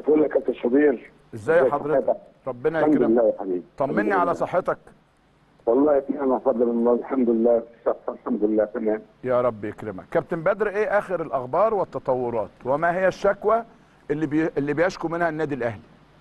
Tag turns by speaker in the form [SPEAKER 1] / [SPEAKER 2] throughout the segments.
[SPEAKER 1] بقول لك يا كابتن شوبير
[SPEAKER 2] ازاي
[SPEAKER 1] ازي
[SPEAKER 2] حضرتك
[SPEAKER 1] صحتك؟
[SPEAKER 2] ربنا
[SPEAKER 1] الحمد لله
[SPEAKER 2] يكرمك
[SPEAKER 1] يا حبيبي
[SPEAKER 2] طمني
[SPEAKER 1] الحمد
[SPEAKER 2] على
[SPEAKER 1] لله.
[SPEAKER 2] صحتك
[SPEAKER 1] والله في انا بفضل الله الحمد لله صحة الحمد لله تمام
[SPEAKER 2] يا رب يكرمك كابتن بدر ايه اخر الاخبار والتطورات وما هي الشكوى اللي بي... اللي بيشكو منها النادي الاهلي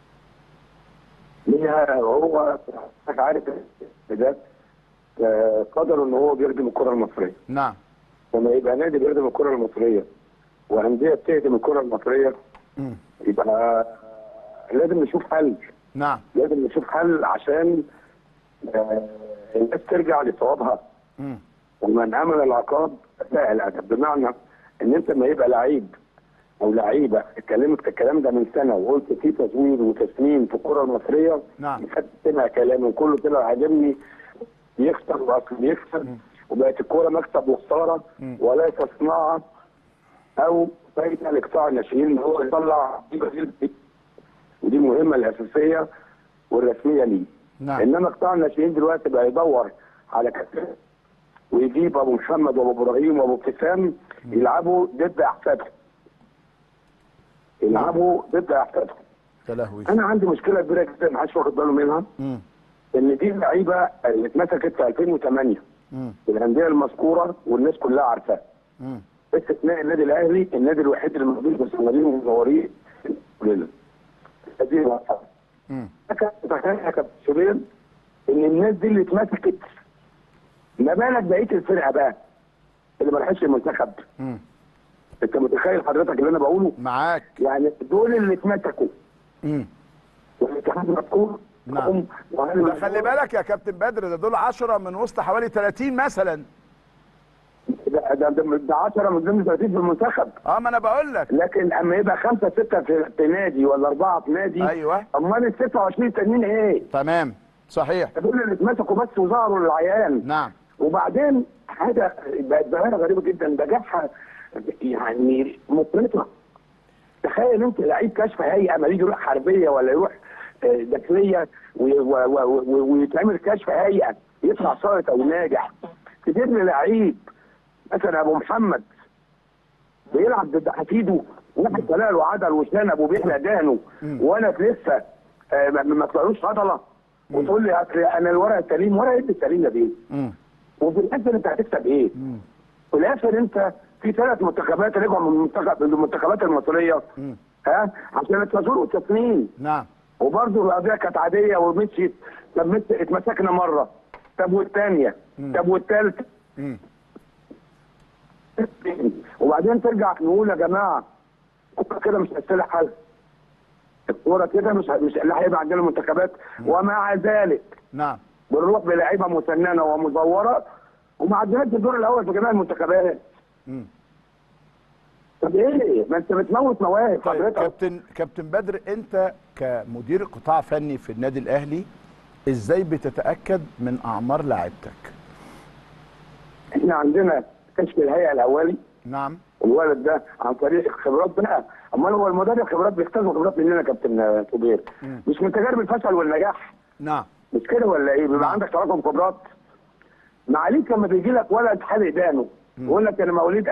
[SPEAKER 1] ليها هو حضرتك عارف ده آه، قدر ان هو بيخدم الكره المصريه
[SPEAKER 2] نعم
[SPEAKER 1] لما يبقى نادي بيخدم الكره المصريه وانديه بتخدم الكره المصريه
[SPEAKER 2] مم.
[SPEAKER 1] يبقى لازم نشوف حل
[SPEAKER 2] نعم
[SPEAKER 1] لازم نشوف حل عشان آه، الناس ترجع لصوابها
[SPEAKER 2] مم.
[SPEAKER 1] ومن امن العقاب اساء الادب بمعنى ان انت لما يبقى لعيب او لعيبه اتكلمت الكلام ده من سنه وقلت في تزوير وتسمين في الكره المصريه
[SPEAKER 2] نعم.
[SPEAKER 1] محدش سمع كلامي وكله طلع عاجبني بيخسر واصل بيخسر وبقت الكوره مكسب وخساره وليس صناعه او فايده لقطاع الناشئين ان هو يطلع ودي المهمه الاساسيه والرسميه ليه
[SPEAKER 2] نعم.
[SPEAKER 1] انما قطاع الناشئين دلوقتي بقى يدور على كابتن ويجيب ابو محمد وابو ابراهيم وابو ابتسام يلعبوا ضد احفادهم يلعبوا ضد احفادهم
[SPEAKER 2] يا لهوي
[SPEAKER 1] انا عندي مشكله كبيره جدا ما حدش واخد باله منها
[SPEAKER 2] مم.
[SPEAKER 1] ان دي اللعيبه اللي اتمسكت في 2008
[SPEAKER 2] مم.
[SPEAKER 1] في الانديه المذكوره والناس كلها عارفاها
[SPEAKER 2] مم.
[SPEAKER 1] باستثناء النادي الاهلي النادي الوحيد اللي موجود بالصناديق ومزورين كلنا هذه واقعه
[SPEAKER 2] مم.
[SPEAKER 1] تخيل يا كابتن شوبير ان الناس دي اللي اتمسكت ما بالك بقيه الفرقه بقى اللي ما راحتش المنتخب
[SPEAKER 2] مم.
[SPEAKER 1] انت متخيل حضرتك اللي انا بقوله
[SPEAKER 2] معاك
[SPEAKER 1] يعني دول اللي اتمسكوا
[SPEAKER 2] مم.
[SPEAKER 1] والاتحاد مذكور
[SPEAKER 2] نعم.
[SPEAKER 1] هم- وأنا
[SPEAKER 2] ده خلي بالك يا كابتن بدر ده دول 10 من وسط حوالي 30 مثلا
[SPEAKER 1] ده ده ده ده 10 من ضمن 30 في المنتخب
[SPEAKER 2] اه ما انا بقول لك
[SPEAKER 1] لكن اما يبقى خمسه سته في, في نادي ولا اربعه في نادي
[SPEAKER 2] ايوه
[SPEAKER 1] امال ال 26 التانيين ايه؟
[SPEAKER 2] تمام صحيح
[SPEAKER 1] دول اللي اتمسكوا بس وظهروا للعيان
[SPEAKER 2] نعم
[SPEAKER 1] وبعدين حاجه بقت ظاهره غريبه جدا بجاحه يعني مفرطه تخيل انت لعيب كشف هيئه ما يجي يروح حربيه ولا يروح آه، داخليه و- و- و- و- ويتعمل كشف هيئه يطلع ساقط او ناجح تجيب لي لعيب مثلا ابو محمد بيلعب ضد حفيده واحد طلع له عدل وشنب وبيحلق دهنه وانا لسه آه، ما ما طلعلوش عضله وتقول لي أصل انا الورق السليم ورق ايه السليم يا بيه؟
[SPEAKER 2] مم.
[SPEAKER 1] وفي الاخر انت هتكسب ايه؟ في الاخر انت في ثلاث منتخبات رجعوا من المنتخب من المنتخبات المصريه ها عشان التزوير والتصميم
[SPEAKER 2] نعم
[SPEAKER 1] وبرضه القضيه كانت عاديه ومشيت طب مت- اتمسكنا مره طب والثانيه طب والثالثه
[SPEAKER 2] مم.
[SPEAKER 1] وبعدين ترجع نقول يا جماعه الكوره كده مش هتلاقي حل الكوره كده مش مش اللي هيبقى عندنا منتخبات ومع ذلك
[SPEAKER 2] نعم
[SPEAKER 1] بنروح بلعيبه مسننه ومزوره وما عدناش الدور الاول في جميع المنتخبات
[SPEAKER 2] مم.
[SPEAKER 1] طب ايه ما انت بتموت مواهب
[SPEAKER 2] طيب
[SPEAKER 1] حضرتك
[SPEAKER 2] كابتن كابتن بدر انت كمدير قطاع فني في النادي الاهلي ازاي بتتاكد من اعمار لاعيبتك
[SPEAKER 1] احنا عندنا كشف الهيئه الاولي
[SPEAKER 2] نعم
[SPEAKER 1] الولد ده عن طريق الخبرات بقى امال هو المدرب خبرات بيختزوا خبرات مننا يا كابتن كبير مش من تجارب الفشل والنجاح
[SPEAKER 2] نعم
[SPEAKER 1] مش كده ولا ايه بيبقى عندك تراكم خبرات معاليك لما بيجي لك ولد حالق دانه يقول لك انا مواليد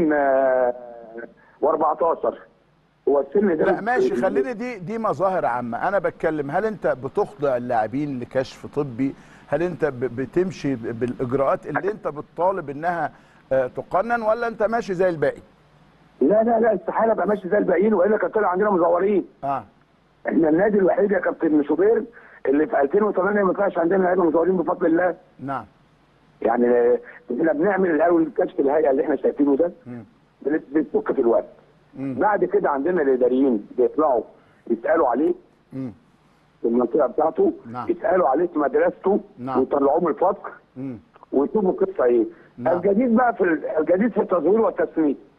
[SPEAKER 1] 2014 هو السن ده
[SPEAKER 2] لا ماشي خليني دي دي مظاهر عامه انا بتكلم هل انت بتخضع اللاعبين لكشف طبي هل انت ب- بتمشي ب- بالاجراءات اللي انت بتطالب انها آه، تقنن ولا انت ماشي زي الباقي
[SPEAKER 1] لا لا لا استحاله ابقى ماشي زي الباقيين والا كان طلع عندنا مزورين
[SPEAKER 2] اه
[SPEAKER 1] احنا النادي الوحيد يا كابتن شوبير اللي في 2008 ما طلعش عندنا لعيبه مزورين بفضل الله
[SPEAKER 2] نعم
[SPEAKER 1] يعني آه، احنا بنعمل الاول كشف الهيئه اللي احنا شايفينه ده بن- بنسك في الوقت بعد كده عندنا الاداريين بيطلعوا يسالوا عليه
[SPEAKER 2] مم.
[SPEAKER 1] في المنطقه بتاعته
[SPEAKER 2] نعم.
[SPEAKER 1] يسالوا عليه في مدرسته
[SPEAKER 2] نعم.
[SPEAKER 1] ويطلعوه من الفصل
[SPEAKER 2] مم.
[SPEAKER 1] ويشوفوا القصه ايه
[SPEAKER 2] نعم.
[SPEAKER 1] الجديد بقى في ال- الجديد في التزوير والتسميم